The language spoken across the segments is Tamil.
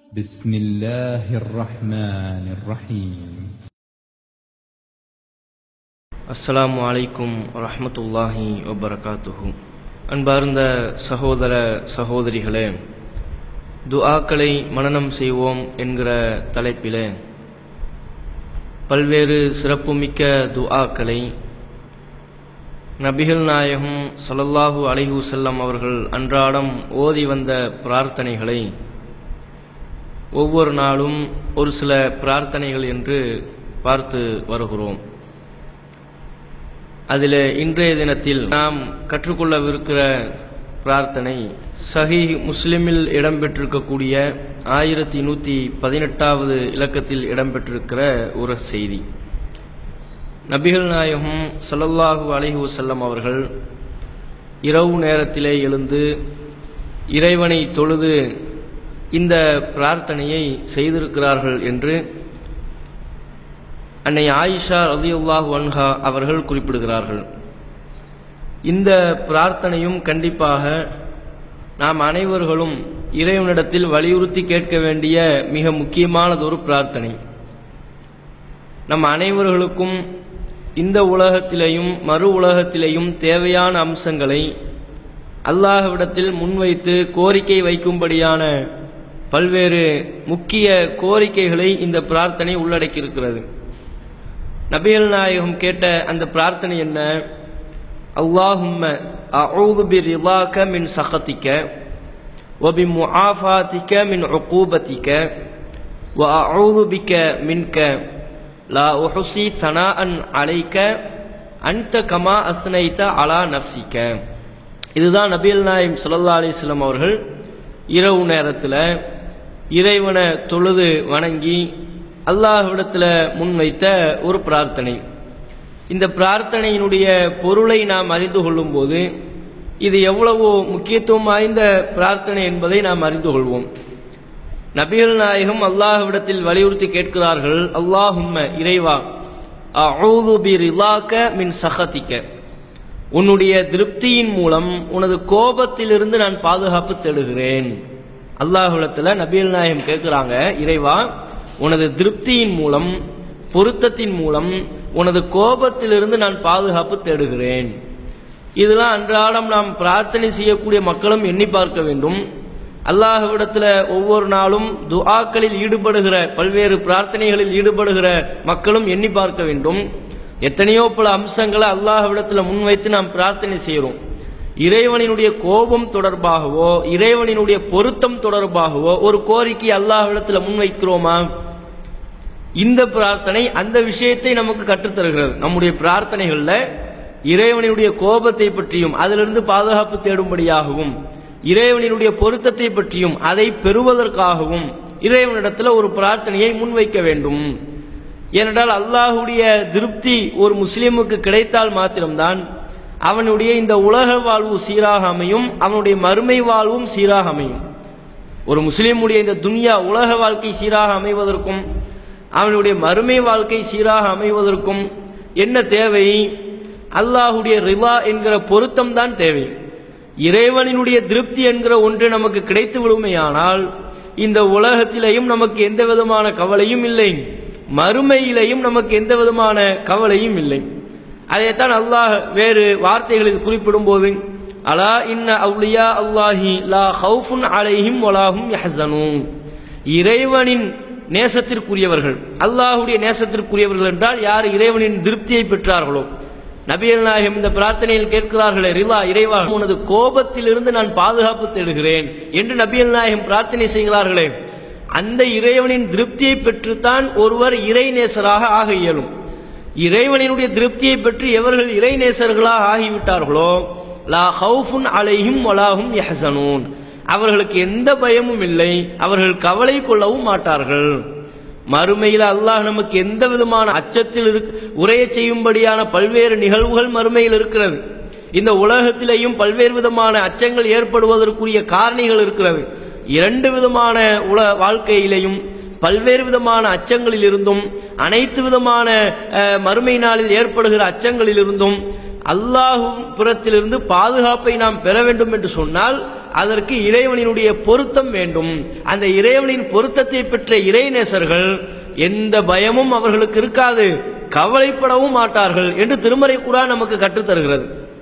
بسم الله الرحمن الرحيم அஸ்ஸலாமு அலைக்கும் வரஹ்மத்துல்லாஹி வபரகாத்துஹு அன்பார்ந்த சகோதர சகோதரிகளே துஆக்களை மனனம் செய்வோம் என்கிற தலைப்பிலே பல்வேறு சிறப்புமிக்க துஆக்களை நபிகள் நாயகம் ஸல்லல்லாஹு அலைஹி வஸல்லம் அவர்கள் அன்றாடம் ஓதி வந்த பிரார்த்தனைகளை ஒவ்வொரு நாளும் ஒரு சில பிரார்த்தனைகள் என்று பார்த்து வருகிறோம் அதில் இன்றைய தினத்தில் நாம் கற்றுக்கொள்ளவிருக்கிற பிரார்த்தனை சஹி முஸ்லிமில் இடம்பெற்றிருக்கக்கூடிய ஆயிரத்தி நூற்றி பதினெட்டாவது இலக்கத்தில் இடம்பெற்றிருக்கிற ஒரு செய்தி நபிகள் நாயகம் ஸல்லல்லாஹு அலைஹி வஸல்லம் அவர்கள் இரவு நேரத்திலே எழுந்து இறைவனை தொழுது இந்த பிரார்த்தனையை செய்திருக்கிறார்கள் என்று அன்னை ஆயிஷா ரலியல்லாஹு அன்ஹா அவர்கள் குறிப்பிடுகிறார்கள் இந்த பிரார்த்தனையும் கண்டிப்பாக நாம் அனைவர்களும் இறைவனிடத்தில் வலியுறுத்தி கேட்க வேண்டிய மிக முக்கியமானதொரு பிரார்த்தனை நம் அனைவர்களுக்கும் இந்த உலகத்திலேயும் மறு உலகத்திலேயும் தேவையான அம்சங்களை அல்லாஹ்விடத்தில் முன்வைத்து கோரிக்கை வைக்கும்படியான பல்வேறு முக்கிய கோரிக்கைகளை இந்த பிரார்த்தனை உள்ளடக்கியிருக்கிறது நபிகள் நாயகம் கேட்ட அந்த பிரார்த்தனை என்ன அல்லாஹும்ம அஊது பி ரிலாக மின் சகத்திக்க வபி முஆஃபாத்திக்க மின் உகூபத்திக்க வ அஊது பிக்க மின்க லா உஹுசி சனாஅன் அலைக்க அன்த கமா அஸ்னைத அலா நஃப்சிக்க இதுதான் நபிகள் நாயம் ஸல்லல்லாஹு அலைஹி வஸல்லம் அவர்கள் இரவு நேரத்தில் இறைவனை தொழுது வணங்கி அல்லாஹ்விடத்தில் முன்வைத்த ஒரு பிரார்த்தனை இந்த பிரார்த்தனையினுடைய பொருளை நாம் அறிந்து கொள்ளும்போது இது எவ்வளவோ முக்கியத்துவம் வாய்ந்த பிரார்த்தனை என்பதை நாம் அறிந்து கொள்வோம் நபிகள் நாயகம் அல்லாஹ்விடத்தில் வலியுறுத்தி கேட்கிறார்கள் அல்லாஹும்ம இறைவா அஊது பி ரிலாக்க மின் சஹதிக்க உன்னுடைய திருப்தியின் மூலம் உனது கோபத்திலிருந்து நான் பாதுகாப்பு தேடுகிறேன் அல்லாஹ்விடத்தில் நபிகள் நாயகம் கேட்குறாங்க இறைவா உனது திருப்தியின் மூலம் பொருத்தத்தின் மூலம் உனது கோபத்திலிருந்து நான் பாதுகாப்பு தேடுகிறேன் இதெல்லாம் அன்றாடம் நாம் பிரார்த்தனை செய்யக்கூடிய மக்களும் எண்ணி பார்க்க வேண்டும் அல்லாஹ்விடத்தில் ஒவ்வொரு நாளும் துஆக்களில் ஈடுபடுகிற பல்வேறு பிரார்த்தனைகளில் ஈடுபடுகிற மக்களும் எண்ணி பார்க்க வேண்டும் எத்தனையோ பல அம்சங்களை அல்லாஹ்விடத்தில் முன்வைத்து நாம் பிரார்த்தனை செய்கிறோம் இறைவனினுடைய கோபம் தொடர்பாகவோ இறைவனினுடைய பொருத்தம் தொடர்பாகவோ ஒரு கோரிக்கை அல்லாஹ்விடத்தில் முன்வைக்கிறோமா இந்த பிரார்த்தனை அந்த விஷயத்தை நமக்கு கற்றுத்தருகிறது நம்முடைய பிரார்த்தனைகளில் இறைவனினுடைய கோபத்தை பற்றியும் அதிலிருந்து பாதுகாப்பு தேடும்படியாகவும் இறைவனினுடைய பொருத்தத்தை பற்றியும் அதை பெறுவதற்காகவும் இறைவனிடத்தில் ஒரு பிரார்த்தனையை முன்வைக்க வேண்டும் ஏனென்றால் அல்லாஹுடைய திருப்தி ஒரு முஸ்லீமுக்கு கிடைத்தால் மாத்திரம்தான் அவனுடைய இந்த உலக வாழ்வு சீராக அமையும் அவனுடைய மறுமை வாழ்வும் சீராக அமையும் ஒரு முஸ்லீமுடைய இந்த துனியா உலக வாழ்க்கை சீராக அமைவதற்கும் அவனுடைய மறுமை வாழ்க்கை சீராக அமைவதற்கும் என்ன தேவை அல்லாஹுடைய ரிலா என்கிற பொருத்தம் தான் தேவை இறைவனினுடைய திருப்தி என்கிற ஒன்று நமக்கு கிடைத்து விடுமையானால் இந்த உலகத்திலேயும் நமக்கு எந்த விதமான கவலையும் இல்லை மறுமையிலேயும் நமக்கு எந்த விதமான கவலையும் இல்லை அதைத்தான் அல்லாஹ் வேறு வார்த்தைகளில் குறிப்பிடும் போது அலா இன்ன அவுலியா அல்லாஹி லா ஹவுஃபுன் அலைஹிம் வலாஹும் யஹசனும் இறைவனின் நேசத்திற்குரியவர்கள் அல்லாஹுடைய நேசத்திற்குரியவர்கள் என்றால் யார் இறைவனின் திருப்தியை பெற்றார்களோ நபியல் நாயகம் இந்த பிரார்த்தனையில் கேட்கிறார்களே ரிலா இறைவா உனது கோபத்திலிருந்து நான் பாதுகாப்பு தேடுகிறேன் என்று நபியல் நாயகம் பிரார்த்தனை செய்கிறார்களே அந்த இறைவனின் திருப்தியை பெற்றுத்தான் ஒருவர் இறைநேசராக ஆக இயலும் இறைவனினுடைய திருப்தியை பெற்று எவர்கள் இறைநேசர்களாக ஆகிவிட்டார்களோ லா ஹவுஃபுன் அலைஹிம் வலாஹும் யஹசனூன் அவர்களுக்கு எந்த பயமும் இல்லை அவர்கள் கவலை கொள்ளவும் மாட்டார்கள் மறுமையில் அல்லாஹ் நமக்கு எந்த விதமான அச்சத்தில் இருக்கு உரைய செய்யும்படியான பல்வேறு நிகழ்வுகள் மறுமையில் இருக்கிறது இந்த உலகத்திலேயும் பல்வேறு விதமான அச்சங்கள் ஏற்படுவதற்குரிய காரணிகள் இருக்கிறது இரண்டு விதமான உல வாழ்க்கையிலையும் பல்வேறு விதமான அச்சங்களில் இருந்தும் அனைத்து விதமான அஹ், மறுமை நாளில் ஏற்படுகிற அச்சங்களில் இருந்தும் அல்லாஹும் புறத்திலிருந்து பாதுகாப்பை நாம் பெற வேண்டும் என்று சொன்னால் அதற்கு இறைவனினுடைய பொருத்தம் வேண்டும் அந்த இறைவனின் பொருத்தத்தை பெற்ற இறைநேசர்கள் எந்த பயமும் அவர்களுக்கு இருக்காது கவலைப்படவும் மாட்டார்கள் என்று திருமறை குரான் நமக்கு கற்றுத் தருகிறது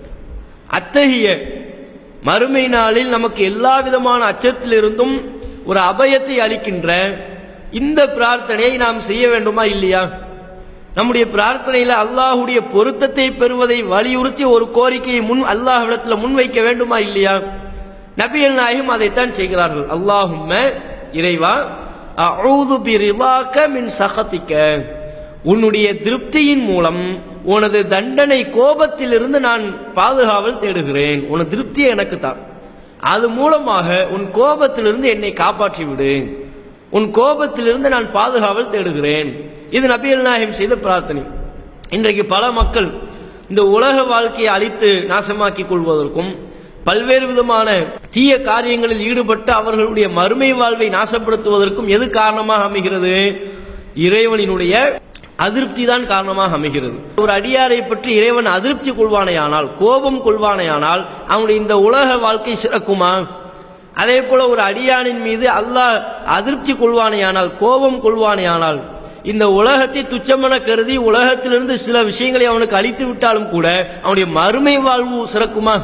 அத்தகைய மறுமை நாளில் நமக்கு எல்லா விதமான அச்சத்திலிருந்தும் ஒரு அபயத்தை அளிக்கின்ற இந்த பிரார்த்தனையை நாம் செய்ய வேண்டுமா இல்லையா நம்முடைய பிரார்த்தனையில் அல்லாஹுடைய பொருத்தத்தை பெறுவதை வலியுறுத்தி ஒரு கோரிக்கையை முன் அல்லாஹ்விடத்தில் முன்வைக்க வேண்டுமா இல்லையா நபிகள் நாயகம் அதைத்தான் செய்கிறார்கள் அல்லாஹும்ம இறைவா அஊது பிரிலாக்க மின் சகத்திக்க உன்னுடைய திருப்தியின் மூலம் உனது தண்டனை கோபத்திலிருந்து நான் பாதுகாவல் தேடுகிறேன் உனது திருப்தியை எனக்கு தான் அது மூலமாக உன் கோபத்திலிருந்து என்னை காப்பாற்றி விடு உன் கோபத்திலிருந்து நான் பாதுகாவல் தேடுகிறேன் இது நபிகள் நாயகம் செய்த பிரார்த்தனை இன்றைக்கு பல மக்கள் இந்த உலக வாழ்க்கையை அழித்து நாசமாக்கி கொள்வதற்கும் பல்வேறு விதமான தீய காரியங்களில் ஈடுபட்டு அவர்களுடைய மறுமை வாழ்வை நாசப்படுத்துவதற்கும் எது காரணமாக அமைகிறது இறைவனினுடைய அதிருப்தி தான் காரணமாக அமைகிறது ஒரு அடியாரை பற்றி இறைவன் அதிருப்தி கொள்வானையானால் கோபம் கொள்வானையானால் அவனுடைய இந்த உலக வாழ்க்கை சிறக்குமா அதே போல ஒரு அடியானின் மீது அல்லாஹ் அதிருப்தி கொள்வானையானால் கோபம் கொள்வானையானால் இந்த உலகத்தை துச்சமென கருதி உலகத்திலிருந்து சில விஷயங்களை அவனுக்கு அழித்து விட்டாலும் கூட அவனுடைய மறுமை வாழ்வு சிறக்குமா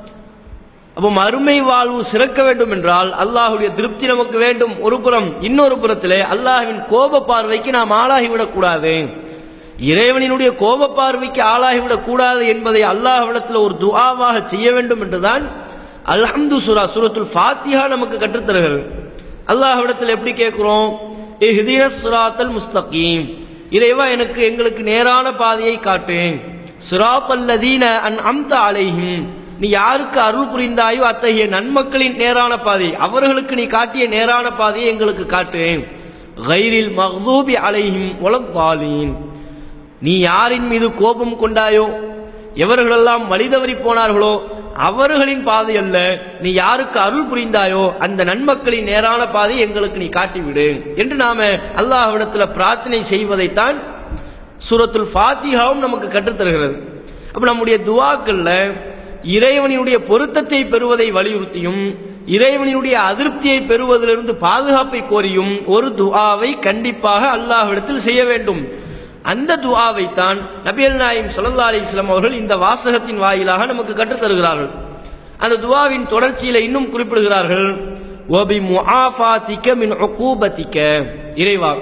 அப்போ மறுமை வாழ்வு சிறக்க வேண்டும் என்றால் அல்லாஹுடைய திருப்தி நமக்கு வேண்டும் ஒரு புறம் இன்னொரு புறத்திலே அல்லாஹ்வின் கோப பார்வைக்கு நாம் ஆளாகிவிடக் கூடாது இறைவனினுடைய கோப பார்வைக்கு ஆளாகிவிடக் கூடாது என்பதை அல்லாஹ்விடத்தில் ஒரு துஆவாக செய்ய வேண்டும் என்றுதான் அல்ஹம்து சுரா சூரத்துல் ஃபாத்திஹா நமக்கு கற்றுத்தருகிறது அல்லாஹ்விடத்தில் எப்படி கேட்கிறோம் இஹ்தின சிராத்தல் முஸ்தகீம் இறைவா எனக்கு எங்களுக்கு நேரான பாதையை காட்டு சிராத்தல்லதீன அன் அம்த அலைஹிம் நீ யாருக்கு அருள் புரிந்தாயோ அத்தகைய நன்மக்களின் நேரான பாதை அவர்களுக்கு நீ காட்டிய நேரான பாதையை எங்களுக்கு காட்டு கைரில் மஹ்தூபி அலைஹிம் உலத்தாலீன் நீ யாரின் மீது கோபம் கொண்டாயோ எவர்களெல்லாம் வழிதவறி போனார்களோ அவர்களின் பாதை அல்ல நீ யாருக்கு அருள் புரிந்தாயோ அந்த நன்மக்களின் நேரான பாதை எங்களுக்கு நீ காட்டிவிடு என்று நாம அல்லாஹ்விடத்துல பிரார்த்தனை செய்வதைத்தான் சூரத்துல் ஃபாத்திஹாவும் நமக்கு கற்றுத்தருகிறது அப்ப நம்முடைய துவாக்கள்ல இறைவனினுடைய பொருத்தத்தை பெறுவதை வலியுறுத்தியும் இறைவனினுடைய அதிருப்தியை பெறுவதிலிருந்து பாதுகாப்பை கோரியும் ஒரு துஆவை கண்டிப்பாக அல்லாஹ்விடத்தில் செய்ய வேண்டும் அந்த துஆவை தான் நபியல் நாயிம் ஸல்லல்லாஹு அலைஹி வஸல்லம் அவர்கள் இந்த வாசகத்தின் வாயிலாக நமக்கு கற்றுத் தருகிறார்கள் அந்த துஆவின் தொடர்ச்சியில இன்னும் குறிப்பிடுகிறார்கள் வபி முஆஃபாதிக மின் உகூபதிக இறைவா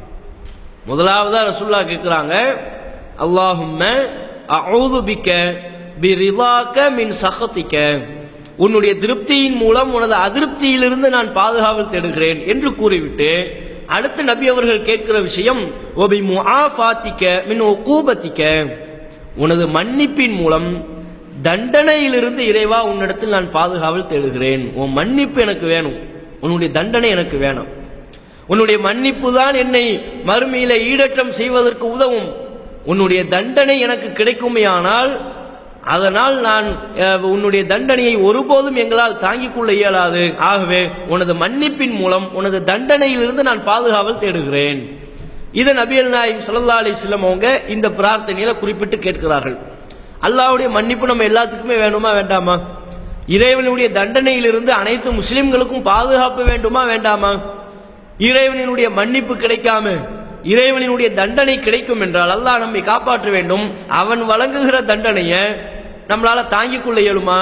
முதலாவதா ரசூல்லா கேட்குறாங்க அல்லாஹும்ம அஊது பிக்க பிரிலாக்க மின் சஹத்திக்க உன்னுடைய திருப்தியின் மூலம் உனது அதிருப்தியிலிருந்து நான் பாதுகாவல் தேடுகிறேன் என்று கூறிவிட்டு அடுத்து நபி அவர்கள் கேட்கிற விஷயம் ஒபி முஆஃபாத்திக்க மின் உகூபத்திக்க உனது மன்னிப்பின் மூலம் தண்டனையிலிருந்து இறைவா உன்னிடத்தில் நான் பாதுகாவல் தேடுகிறேன் உன் மன்னிப்பு எனக்கு வேணும் உன்னுடைய தண்டனை எனக்கு வேணும் உன்னுடைய மன்னிப்பு தான் என்னை மறுமையில ஈடற்றம் செய்வதற்கு உதவும் உன்னுடைய தண்டனை எனக்கு கிடைக்குமேயானால் அதனால் நான் அஹ், உன்னுடைய தண்டனையை ஒருபோதும் எங்களால் தாங்கிக் கொள்ள இயலாது ஆகவே உனது மன்னிப்பின் மூலம் உனது தண்டனையிலிருந்து நான் பாதுகாவல் தேடுகிறேன் இதை நபியல் நாயிம் ஸல்லல்லாஹு அலைஹி வஸல்லம் அவங்க இந்த பிரார்த்தனையில குறிப்பிட்டு கேட்கிறார்கள் அல்லாஹ்வுடைய மன்னிப்பு நம்ம எல்லாத்துக்குமே வேணுமா வேண்டாமா இறைவனுடைய தண்டனையிலிருந்து அனைத்து முஸ்லிம்களுக்கும் பாதுகாப்பு வேண்டுமா வேண்டாமா இறைவனினுடைய மன்னிப்பு கிடைக்காம இறைவனினுடைய தண்டனை கிடைக்கும் என்றால் அல்லாஹ் நம்மை காப்பாற்ற வேண்டும் அவன் வழங்குகிற தண்டனையை நம்மளால தாங்கிக் கொள்ள இயலுமா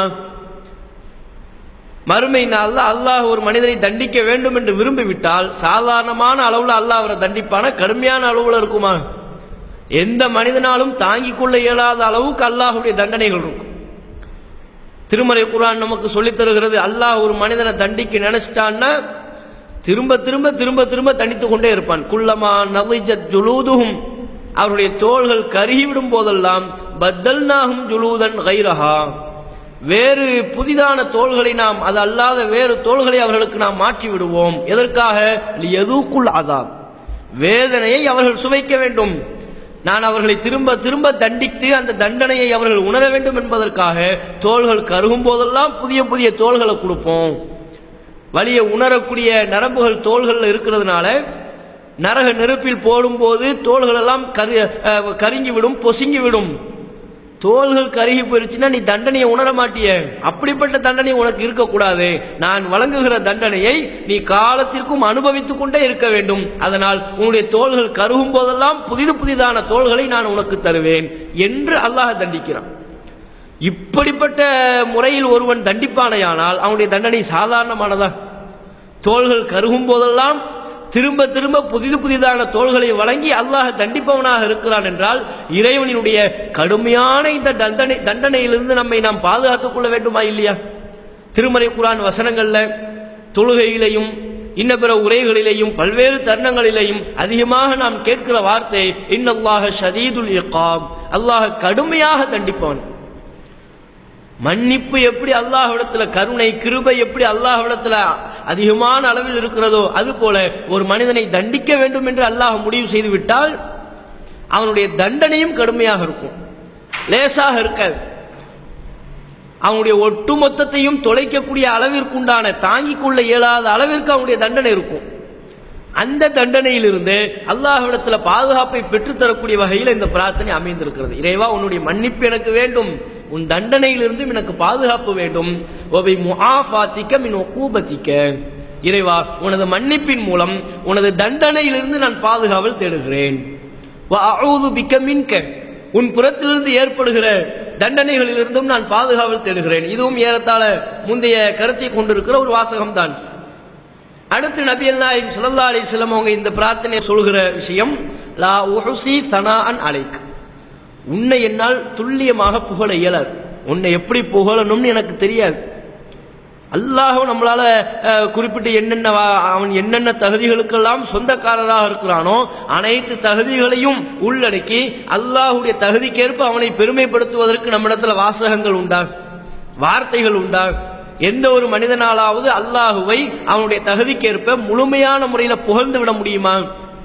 மறுமை நாள்ல அல்லாஹ் ஒரு மனிதனை தண்டிக்க வேண்டும் என்று விரும்பிவிட்டால் சாதாரணமான அளவுல அல்லாஹ் அவரை தண்டிப்பான கடுமையான அளவுல இருக்குமா எந்த மனிதனாலும் தாங்கிக் கொள்ள இயலாத அளவுக்கு அல்லாஹ்வுடைய தண்டனைகள் இருக்கும் திருமறை குர்ஆன் நமக்கு சொல்லித் தருகிறது அல்லாஹ் ஒரு மனிதனை தண்டிக்க நினைச்சிட்டான்னா திரும்ப திரும்ப திரும்ப திரும்ப தண்டித்து கொண்டே இருப்பான் குள்ளமா நவிஜத் ஜுலூதுஹும் அவருடைய தோள்கள் கருகிவிடும் போதெல்லாம் பத்தல்நாகும் ஜுலூதன் கைரஹா வேறு புதிதான தோள்களை நாம் அது அல்லாத வேறு தோள்களை அவர்களுக்கு நாம் மாற்றி விடுவோம் எதற்காக எதுக்குள் அதாப் வேதனையை அவர்கள் சுவைக்க வேண்டும் நான் அவர்களை திரும்ப திரும்ப தண்டித்து அந்த தண்டனையை அவர்கள் உணர வேண்டும் என்பதற்காக தோள்கள் கருகும் போதெல்லாம் புதிய புதிய தோள்களை கொடுப்போம் வலியை உணரக்கூடிய நரம்புகள் தோள்களில் இருக்கிறதுனால நரக நெருப்பில் போடும்போது தோள்கள் எல்லாம் கரு அஹ், கருங்கி விடும் பொசுங்கி விடும் தோள்கள் கருகி போயிருச்சுன்னா நீ தண்டனையை உணர மாட்டிய அப்படிப்பட்ட தண்டனை உனக்கு இருக்கக்கூடாது நான் வழங்குகிற தண்டனையை நீ காலத்திற்கும் அனுபவித்துக் கொண்டே இருக்க வேண்டும் அதனால் உன்னுடைய தோள்கள் கருகும் போதெல்லாம் புதிது புதிதான தோள்களை நான் உனக்கு தருவேன் என்று அல்லாஹ் தண்டிக்கிறான் இப்படிப்பட்ட முறையில் ஒருவன் தண்டிப்பானையானால் அவனுடைய தண்டனை சாதாரணமானதா தோள்கள் கருகும் போதெல்லாம் திரும்ப திரும்ப புதிது புதிதான தோள்களை வழங்கி அல்லாஹ் தண்டிப்பவனாக இருக்கிறான் என்றால் இறைவனினுடைய கடுமையான இந்த தண்டனை தண்டனையிலிருந்து நம்மை நாம் பாதுகாத்துக் கொள்ள வேண்டுமா இல்லையா திருமறை குரான் வசனங்கள்ல தொழுகையிலையும் இன்ன பிற உரைகளிலேயும் பல்வேறு தருணங்களிலேயும் அதிகமாக நாம் கேட்கிற வார்த்தை இன்னல்லாஹ ஷதீதுல் இக்காம் அல்லாஹ் கடுமையாக தண்டிப்பவன் மன்னிப்பு எப்படி அல்லாஹ்விடத்துல கருணை கிருபை எப்படி அல்லாஹ்விடத்துல அதிகமான அளவில் இருக்கிறதோ அது போல ஒரு மனிதனை தண்டிக்க வேண்டும் என்று அல்லாஹ் முடிவு செய்து விட்டால் அவனுடைய தண்டனையும் கடுமையாக இருக்கும் லேசாக இருக்காது அவனுடைய ஒட்டுமொத்தத்தையும் தொலைக்கக்கூடிய அளவிற்குண்டான தாங்கிக் கொள்ள இயலாத அளவிற்கு அவனுடைய தண்டனை இருக்கும் அந்த தண்டனையிலிருந்து அல்லாஹ்விடத்துல பாதுகாப்பை பெற்றுத்தரக்கூடிய வகையில் இந்த பிரார்த்தனை அமைந்திருக்கிறது இறைவா உன்னுடைய மன்னிப்பு எனக்கு வேண்டும் உன் தண்டனையிலிருந்தும் எனக்கு பாதுகாப்பு வேண்டும் ஒபை முஆஃபாத்திக்க மின் ஒக்கூபத்திக்க இறைவா உனது மன்னிப்பின் மூலம் உனது தண்டனையிலிருந்து நான் பாதுகாவல் தேடுகிறேன் வஅஊது பிக்க மின்க உன் புறத்திலிருந்து ஏற்படுகிற தண்டனைகளிலிருந்தும் நான் பாதுகாவல் தேடுகிறேன் இதுவும் ஏறத்தாழ முந்தைய கருத்தை கொண்டிருக்கிற ஒரு வாசகம்தான் அடுத்து நபி அல்லாஹிம் ஸல்லல்லாஹு அலைஹி வஸல்லம் அவங்க இந்த பிரார்த்தனை சொல்கிற விஷயம் லா உஹுசி தனாஅன் அலைக் உன்னை என்னால் துல்லியமாக புகழ இயலாது உன்னை எப்படி புகழணும்னு எனக்கு தெரியாது அல்லாஹ் நம்மளால அஹ், குறிப்பிட்டு என்னென்ன வா- அவன் என்னென்ன தகுதிகளுக்கெல்லாம் சொந்தக்காரராக இருக்கிறானோ அனைத்து தகுதிகளையும் உள்ளடக்கி அல்லாஹ்வுடைய தகுதிக்கேற்ப அவனை பெருமைப்படுத்துவதற்கு நம்மிடத்துல வாசகங்கள் உண்டா வார்த்தைகள் உண்டா எந்த ஒரு மனிதனாலாவது அல்லாஹுவை அவனுடைய தகுதிக்கேற்ப முழுமையான முறையில் புகழ்ந்து விட முடியுமா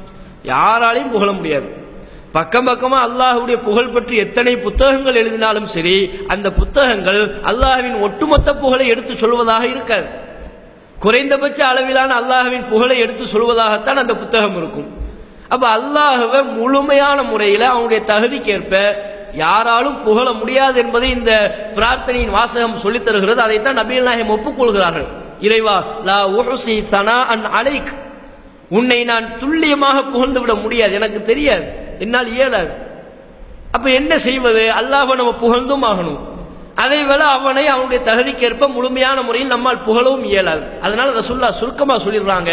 யாராலையும் புகழ முடியாது பக்கம் பக்கமா அல்லாஹ்வுடைய புகழ் பற்றி எத்தனை புத்தகங்கள் எழுதினாலும் சரி அந்த புத்தகங்கள் அல்லாஹ்வின் ஒட்டுமொத்த புகழை எடுத்து சொல்வதாக இருக்காது குறைந்தபட்ச அளவிலான அல்லாஹ்வின் புகழை எடுத்து சொல்வதாகத்தான் அந்த புத்தகம் இருக்கும் அப்ப அல்லாஹுவை முழுமையான முறையில் அவனுடைய தகுதிக்கேற்ப யாராலும் புகழ முடியாது என்பதை இந்த பிரார்த்தனையின் வாசகம் சொல்லித் தருகிறது அதைத்தான் நபிகள் நாயகம் ஒப்புக்கொள்கிறார்கள் இறைவா லா உஹுசி தனா அன் அலைக் உன்னை நான் துல்லியமாக புகழ்ந்து விட முடியாது எனக்கு தெரியாது என்னால் இயலாது அப்ப என்ன செய்வது அல்லாஹ்வை நம்ம புகழ்ந்தும் ஆகணும் அதே வேளை அவனை அவனுடைய தகுதிக்கேற்ப முழுமையான முறையில் நம்மால் புகழவும் இயலாது அதனால ரசுல்லா சுருக்கமா சொல்லிடுறாங்க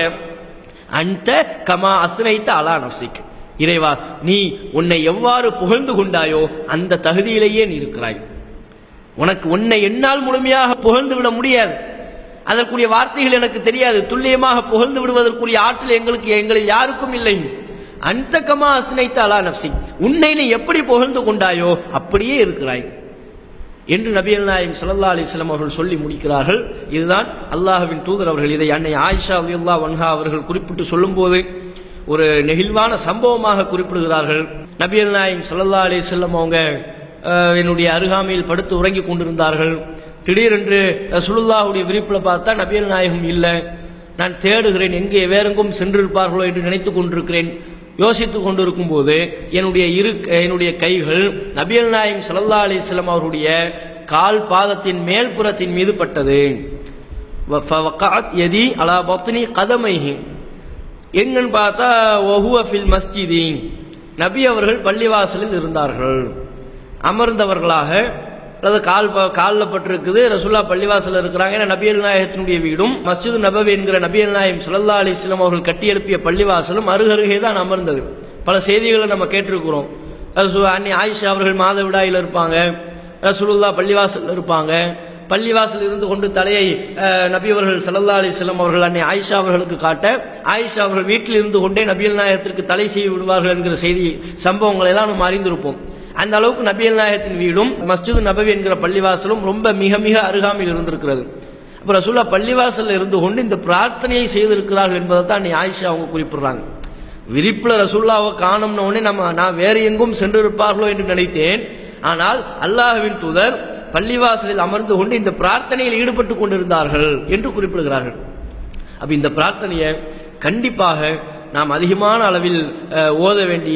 அந்த கமா அஸ்னைத்த அலா நப்சிக் இறைவா நீ உன்னை எவ்வாறு புகழ்ந்து கொண்டாயோ அந்த தகுதியிலேயே நீ இருக்கிறாய் உனக்கு உன்னை என்னால் முழுமையாக புகழ்ந்து விட முடியாது அதற்குரிய வார்த்தைகள் எனக்கு தெரியாது துல்லியமாக புகழ்ந்து விடுவதற்குரிய ஆற்றல் எங்களுக்கு எங்களில் யாருக்கும் இல்லை அந்த கமா அஸ்னைத்த அலா நப்சி உன்னை நீ எப்படி புகழ்ந்து கொண்டாயோ அப்படியே இருக்கிறாய் என்று நபிகள் நாயம் ஸல்லல்லாஹு அலைஹி வஸல்லம் அவர்கள் சொல்லி முடிக்கிறார்கள் இதுதான் அல்லாஹ்வின் தூதர் அவர்கள் இதை அன்னை ஆயிஷா ரலியல்லாஹு அன்ஹா அவர்கள் குறிப்பிட்டு சொல்லும்போது ஒரு நெகிழ்வான சம்பவமாக குறிப்பிடுகிறார்கள் நபிகள் நாயம் ஸல்லல்லாஹு அலைஹி வஸல்லம் அவங்க அஹ், என்னுடைய அருகாமையில் படுத்து உறங்கிக் கொண்டிருந்தார்கள் திடீரென்று ரசூலுல்லாஹ்வுடைய விரிப்பில் பார்த்தா நபிகள் நாயகம் இல்லை நான் தேடுகிறேன் எங்கே வேறெங்கும் சென்றிருப்பார்களோ என்று நினைத்துக் கொண்டிருக்கிறேன் யோசித்துக் கொண்டிருக்கும் போது என்னுடைய இரு என்னுடைய கைகள் நபியல் நாயம் ஸல்லல்லாஹு அலைஹி வஸல்லம் அவருடைய கால் பாதத்தின் மேல் புறத்தின் மீது பட்டது வ- ஃபவகஅத் யதி அலா பத்னி கதமைஹி எங்கன்னு பார்த்தா ஒஹுவ ஃபில் மஸ்ஜிதி நபி அவர்கள் பள்ளிவாசலில் இருந்தார்கள் அமர்ந்தவர்களாக அல்லது கால் ப- காலில் பட்டிருக்குது ரசுல்லா பள்ளிவாசலில் இருக்கிறாங்க ஏன்னா நபியல் நாயகத்தினுடைய வீடும் மஸ்ஜிது நபவி என்கிற நபியல் நாயம் ஸல்லல்லாஹு அலைஹி வஸல்லம் அவர்கள் கட்டியெழுப்பிய பள்ளிவாசலும் அருகருகே தான் அமர்ந்தது பல செய்திகளை நம்ம கேட்டிருக்கிறோம் ரசூ அன்னி ஆயிஷா அவர்கள் மாதவிடாயில் இருப்பாங்க ரசூலுல்லா பள்ளிவாசலில் இருப்பாங்க பள்ளிவாசல் இருந்து கொண்டு தலையை அஹ், நபி அவர்கள் ஸல்லல்லாஹு அலைஹி வஸல்லம் அவர்கள் அன்னை ஆயிஷா அவர்களுக்கு காட்ட ஆயிஷா அவர்கள் வீட்டில் இருந்து கொண்டே நபியல் நாயகத்திற்கு தலை செய்து விடுவார்கள் என்கிற செய்தி சம்பவங்களை எல்லாம் நம்ம அறிந்திருப்போம் அந்த அளவுக்கு நபியல் நாயகத்தின் வீடும் மஸ்ஜிது நபவி என்கிற பள்ளிவாசலும் ரொம்ப மிக மிக அருகாமையில் இருந்திருக்கிறது அப்போ ரசூல்லா பள்ளிவாசல்ல இருந்து கொண்டு இந்த பிரார்த்தனையை செய்திருக்கிறார்கள் என்பதை தான் அன்னை ஆயிஷா அவங்க குறிப்பிடுறாங்க விரிப்புல ரசூல்லாவை காணும்ன உடனே நம்ம நான் வேறு எங்கும் சென்றிருப்பார்களோ என்று நினைத்தேன் ஆனால் அல்லாஹ்வின் தூதர் பள்ளிவாசலில் அமர்ந்து கொண்டு இந்த பிரார்த்தனையில் ஈடுபட்டு கொண்டிருந்தார்கள் என்று குறிப்பிடுகிறார்கள் அப்ப இந்த பிரார்த்தனையை கண்டிப்பாக நாம் அதிகமான அளவில் அஹ், ஓத வேண்டிய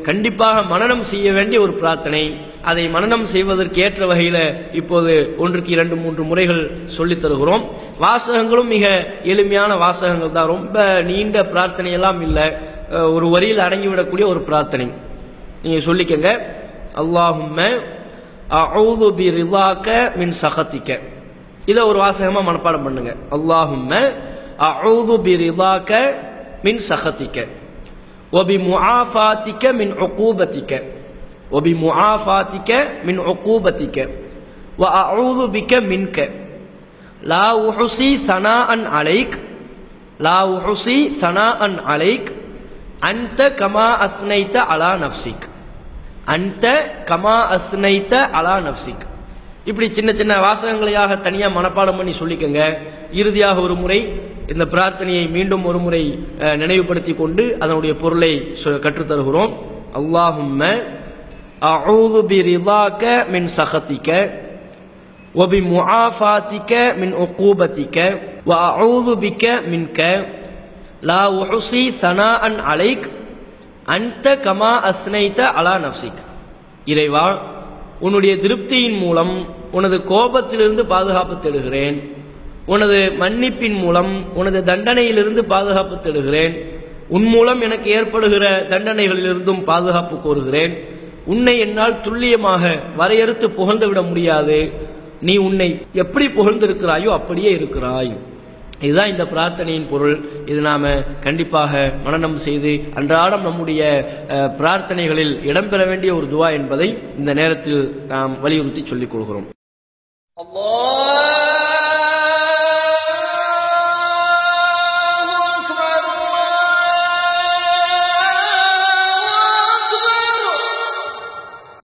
கண்டிப்பாக மனனம் செய்ய வேண்டிய ஒரு பிரார்த்தனை அதை மனனம் செய்வதற்கு ஏற்ற வகையில் இப்போது ஒன்றுக்கு இரண்டு மூன்று முறைகள் சொல்லித் தருகிறோம் வாசகங்களும் மிக எளிமையான வாசகங்கள் தான் ரொம்ப நீண்ட பிரார்த்தனை எல்லாம் இல்லை அஹ், ஒரு வரியில் அடங்கிவிடக்கூடிய ஒரு பிரார்த்தனை நீங்க சொல்லிக்கங்க அல்லாஹும்ம அஊது பி ரிலாக்க மின் சகத்திக்க இதை ஒரு வாசகமா மனப்பாடம் பண்ணுங்க அல்லாஹும்ம அஊது பி ரிலாக்க மின் சகத்திக்க ஒபி முஆஃபாத்திக்க மின் உக்கூபத்திக்க ஒபி முஆஃபாத்திக்க மின் உக்கூபத்திக்க வ அஊது பிக்க மின்க லா உஹுசி சனாஅன் அலைக் லா உஹுசி சனாஅன் அலைக் அன்த கமா அஸ்னைத்த அலா நஃப்சிக் அன்த கமா அஸ்னைத்த அலா நஃப்சிக் இப்படி சின்ன சின்ன வாசகங்களையாக தனியாக மனப்பாடம் பண்ணி சொல்லிக்கங்க இறுதியாக ஒரு முறை இந்த பிரார்த்தனையை மீண்டும் ஒரு முறை அஹ், நினைவுபடுத்தி கொண்டு அதனுடைய பொருளை சொ- கற்றுத்தருகிறோம் அல்லாஹும்ம அஊது பி ரிதாக்க மின் சகத்திக்க وبمعافاتك من عقوبتك وأعوذ بك منك لا أحصي ثناء عليك أنت كما أثنيت على نفسك இறைவா உன்னுடைய திருப்தியின் மூலம் உனது கோபத்திலிருந்து பாதுகாப்பு தேடுகிறேன் உனது மன்னிப்பின் மூலம் உனது தண்டனையிலிருந்து பாதுகாப்பு தேடுகிறேன் உன் மூலம் எனக்கு ஏற்படுகிற தண்டனைகளிலிருந்தும் பாதுகாப்பு கோருகிறேன் உன்னை என்னால் துல்லியமாக வரையறுத்து புகழ்ந்து விட முடியாது நீ உன்னை எப்படி புகழ்ந்திருக்கிறாயோ அப்படியே இருக்கிறாய் இதுதான் இந்த பிரார்த்தனையின் பொருள் இது நாம கண்டிப்பாக மனனம் செய்து அன்றாடம் நம்முடைய அஹ், பிரார்த்தனைகளில் இடம்பெற வேண்டிய ஒரு துவா என்பதை இந்த நேரத்தில் நாம் வலியுறுத்தி சொல்லிக் கொள்கிறோம் الله